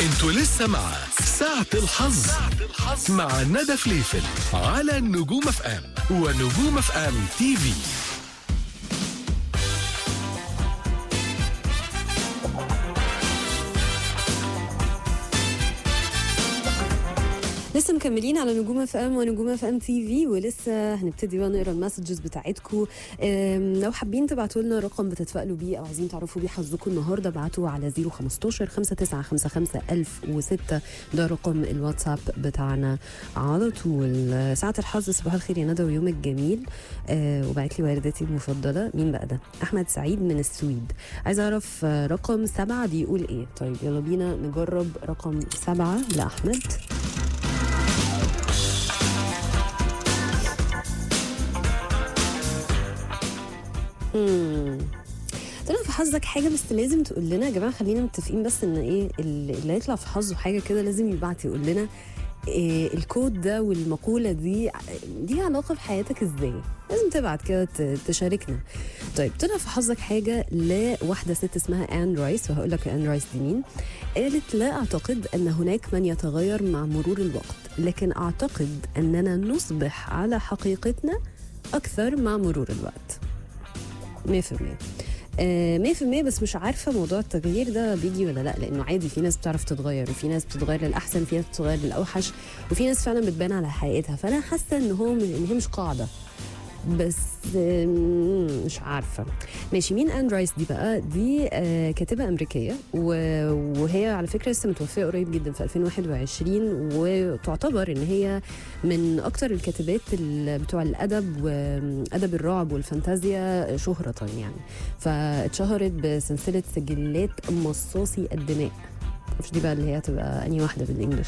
انتوا لسه مع ساعة الحظ مع ندى فليفل على نجوم اف ام ونجوم اف ام تي في لسه مكملين على نجوم اف ام ونجوم اف ام تي في ولسه هنبتدي بقى نقرا المسجز بتاعتكم لو حابين تبعتوا لنا رقم بتتفائلوا بيه او عايزين تعرفوا بيه حظكم النهارده ابعتوا على 015 5955 1006 ده رقم الواتساب بتاعنا على طول ساعة الحظ صباح الخير يا ندى ويومك جميل آه وبعت لي والدتي المفضلة مين بقى ده؟ أحمد سعيد من السويد عايز أعرف آه، رقم سبعة بيقول إيه؟ طيب يلا بينا نجرب رقم سبعة لأحمد مم. طلع في حظك حاجه بس لازم تقول لنا يا جماعه خلينا متفقين بس ان ايه اللي اللي هيطلع في حظه حاجه كده لازم يبعت يقول لنا إيه الكود ده والمقوله دي دي علاقه بحياتك ازاي لازم تبعت كده ت- تشاركنا طيب طلع في حظك حاجه لواحده ست اسمها ان رايس وهقول لك ان رايس دي مين قالت لا اعتقد ان هناك من يتغير مع مرور الوقت لكن اعتقد اننا نصبح على حقيقتنا اكثر مع مرور الوقت 100% آه، 100% بس مش عارفه موضوع التغيير ده بيجي ولا لا لانه عادي في ناس بتعرف تتغير وفي ناس بتتغير للاحسن في ناس بتتغير للاوحش وفي ناس فعلا بتبان على حقيقتها فانا حاسه ان هو ان هي مش قاعده بس آم، مش عارفه ماشي مين ان رايس دي بقى دي آه، كاتبه امريكيه و- وهي على فكره لسه متوفيه قريب جدا في 2021 وتعتبر ان هي من اكتر الكاتبات ال- بتوع الادب وادب الرعب والفانتازيا شهره يعني فاتشهرت بسلسله سجلات مصاصي الدماء مش دي بقى اللي هي هتبقى انهي واحده بالانجلش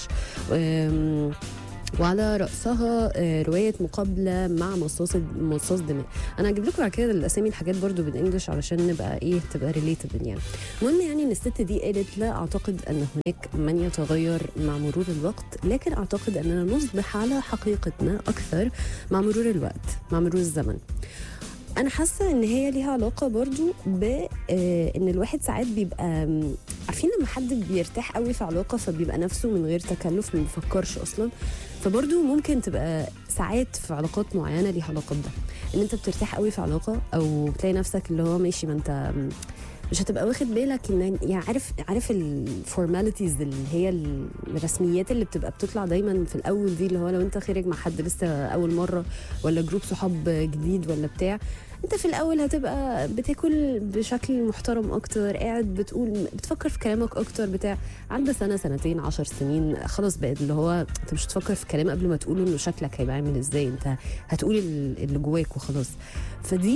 أم، وعلى رأسها آه، رواية مقابلة مع مصاص مصاص دماء أنا هجيب لكم بعد كده الأسامي الحاجات برضو بالإنجلش علشان نبقى إيه تبقى ريليتبل يعني المهم يعني إن الست دي قالت لا أعتقد أن هناك من يتغير مع مرور الوقت لكن أعتقد أننا نصبح على حقيقتنا أكثر مع مرور الوقت مع مرور الزمن انا حاسه ان هي ليها علاقه برضو ب آه، ان الواحد ساعات بيبقى آم، عارفين لما حد بيرتاح قوي في علاقه فبيبقى نفسه من غير تكلف ما بيفكرش اصلا فبرضو ممكن تبقى ساعات في علاقات معينه ليها علاقه بده ان انت بترتاح قوي في علاقه او بتلاقي نفسك اللي هو ماشي ما انت آم، مش هتبقى واخد بالك ان يعني عارف عارف الفورماليتيز اللي هي الرسميات اللي بتبقى بتطلع دايما في الاول دي اللي هو لو انت خارج مع حد لسه اول مره ولا جروب صحاب جديد ولا بتاع انت في الاول هتبقى بتاكل بشكل محترم اكتر قاعد بتقول بتفكر في كلامك اكتر بتاع عدى سنه سنتين عشر سنين خلاص بقت اللي هو انت مش هتفكر في كلام قبل ما تقوله انه شكلك هيبقى عامل ازاي انت هتقول اللي جواك وخلاص فدي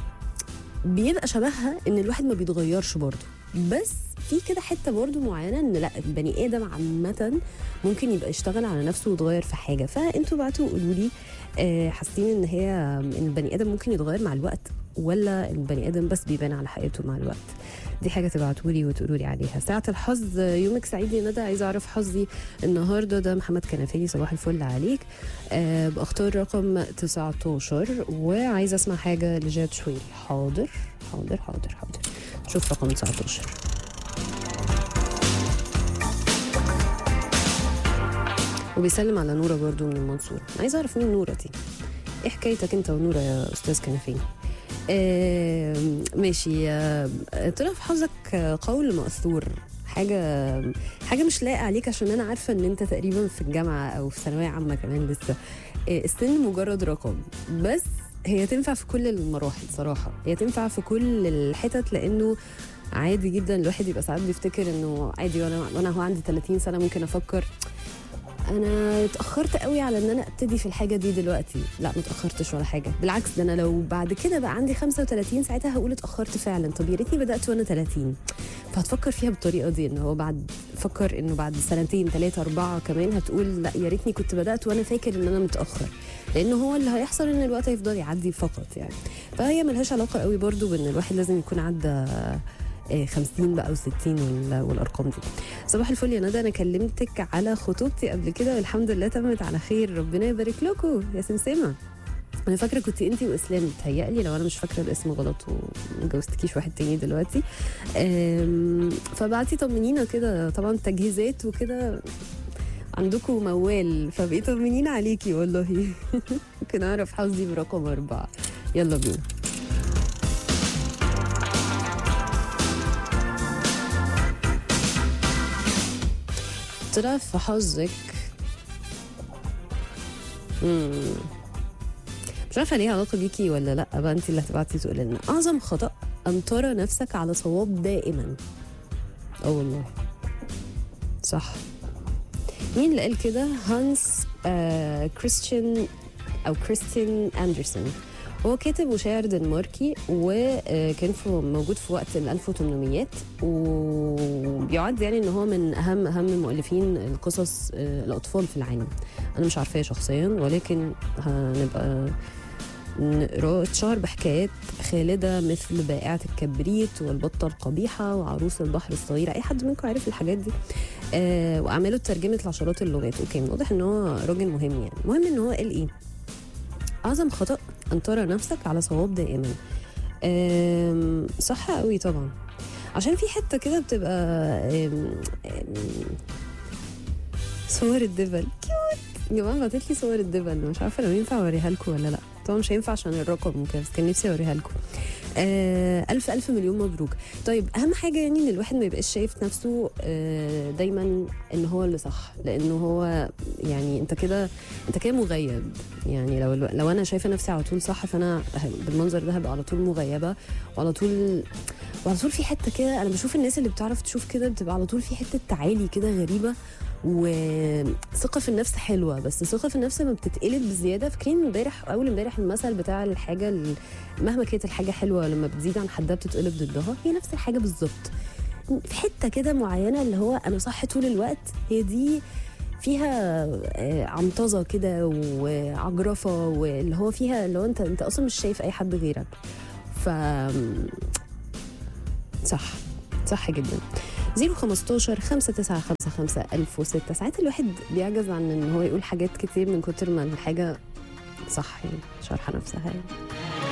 بيبقى شبهها ان الواحد ما بيتغيرش برضه بس في كده حته برضه معينه ان لا البني ادم عامه ممكن يبقى يشتغل على نفسه ويتغير في حاجه فانتوا بعتوا قولوا لي آه، حاسين ان هي ان البني ادم ممكن يتغير مع الوقت ولا البني ادم بس بيبان على حقيقته مع الوقت دي حاجه تبعتوا لي وتقولوا لي عليها ساعه الحظ آه، يومك سعيد يا ندى عايزه اعرف حظي النهارده ده محمد كنفاني صباح الفل عليك أه بختار رقم 19 وعايزه اسمع حاجه لجاد شويل حاضر حاضر حاضر حاضر شوف رقم 19 وبيسلم على نوره برضو من المنصوره عايزه اعرف مين نوره دي ايه حكايتك انت ونوره يا استاذ كنفاني آه ماشي آه طلع في حظك آه، قول مأثور حاجة حاجة مش لايقة عليك عشان أنا عارفة إن أنت تقريبا في الجامعة أو في ثانوية عامة كمان لسه آه، السن مجرد رقم بس هي تنفع في كل المراحل صراحة هي تنفع في كل الحتت لأنه عادي جدا الواحد يبقى ساعات بيفتكر انه عادي وانا وانا هو عندي 30 سنه ممكن افكر انا اتاخرت قوي على ان انا ابتدي في الحاجه دي دلوقتي لا ما اتاخرتش ولا حاجه بالعكس ده انا لو بعد كده بقى عندي 35 ساعتها هقول اتاخرت فعلا طب يا ريتني بدات وانا 30 فهتفكر فيها بالطريقه دي ان هو بعد فكر انه بعد سنتين ثلاثه اربعه كمان هتقول لا يا ريتني كنت بدات وانا فاكر ان انا متاخر لان هو اللي هيحصل ان الوقت هيفضل يعدي فقط يعني فهي ملهاش علاقه قوي برضو بان الواحد لازم يكون عدى آه، 50 بقى و60 والارقام دي صباح الفل يا ندى انا كلمتك على خطوبتي قبل كده والحمد لله تمت على خير ربنا يبارك لكم يا سمسمه انا فاكره كنت انت واسلام بتهيألي لو انا مش فاكره الاسم غلط وما جوزتكيش واحد تاني دلوقتي أم، فبعتي طمنينا كده طبعا تجهيزات وكده عندكم موال فبقيت طمنين عليكي والله ممكن اعرف حظي برقم اربعه يلا بينا طلع في حظك مم. مش عارفه ليها علاقه بيكي ولا لا بقى انت اللي هتبعتي تقولي لنا اعظم خطا ان ترى نفسك على صواب دائما اه والله صح مين اللي قال كده هانس آه كريستيان او كريستين اندرسون هو كاتب وشاعر دنماركي وكان في موجود في وقت ال 1800 وبيعد يعني ان هو من اهم اهم مؤلفين القصص آه، الاطفال في العالم انا مش عارفاه شخصيا ولكن هنبقى نقراه اتشهر بحكايات خالدة مثل بائعة الكبريت والبطة القبيحة وعروس البحر الصغيرة أي حد منكم عارف الحاجات دي آه وأعماله اترجمت لعشرات اللغات أوكي واضح إن هو راجل مهم يعني المهم إن هو قال إيه أعظم خطأ أن ترى نفسك على صواب دائما آم، صح قوي طبعا عشان في حتة كده بتبقى آم، آم، صور الدبل كيوت يا جماعه بعتت لي صور الدبل مش عارفه لو ينفع اوريها لكم ولا لا طبعا مش هينفع عشان الرقم وكده بس كان نفسي اوريها لكم آه الف الف مليون مبروك طيب اهم حاجه يعني ان الواحد ما يبقاش شايف نفسه آه دايما ان هو اللي صح لانه هو يعني انت كده انت كده مغيب يعني لو لو انا شايفه نفسي على طول صح فانا بالمنظر ده هبقى على طول مغيبه وعلى طول وعلى طول في حته كده انا بشوف الناس اللي بتعرف تشوف كده بتبقى على طول في حته تعالي كده غريبه وثقه في النفس حلوه بس الثقه في النفس لما بتتقلب بزياده فاكرين امبارح اول امبارح المثل بتاع الحاجه ال- مهما كانت الحاجه حلوه لما بتزيد عن حدها بتتقلب ضدها هي نفس الحاجه بالظبط في حته كده معينه اللي هو انا صح طول الوقت هي دي فيها آه، عنطزه كده وعجرفه واللي هو فيها اللي هو انت انت اصلا مش شايف اي حد غيرك ف صح صح جدا 015 5955 1006 ساعات الواحد بيعجز عن ان هو يقول حاجات كتير من كتر ما الحاجه صح يعني شارحه نفسها يعني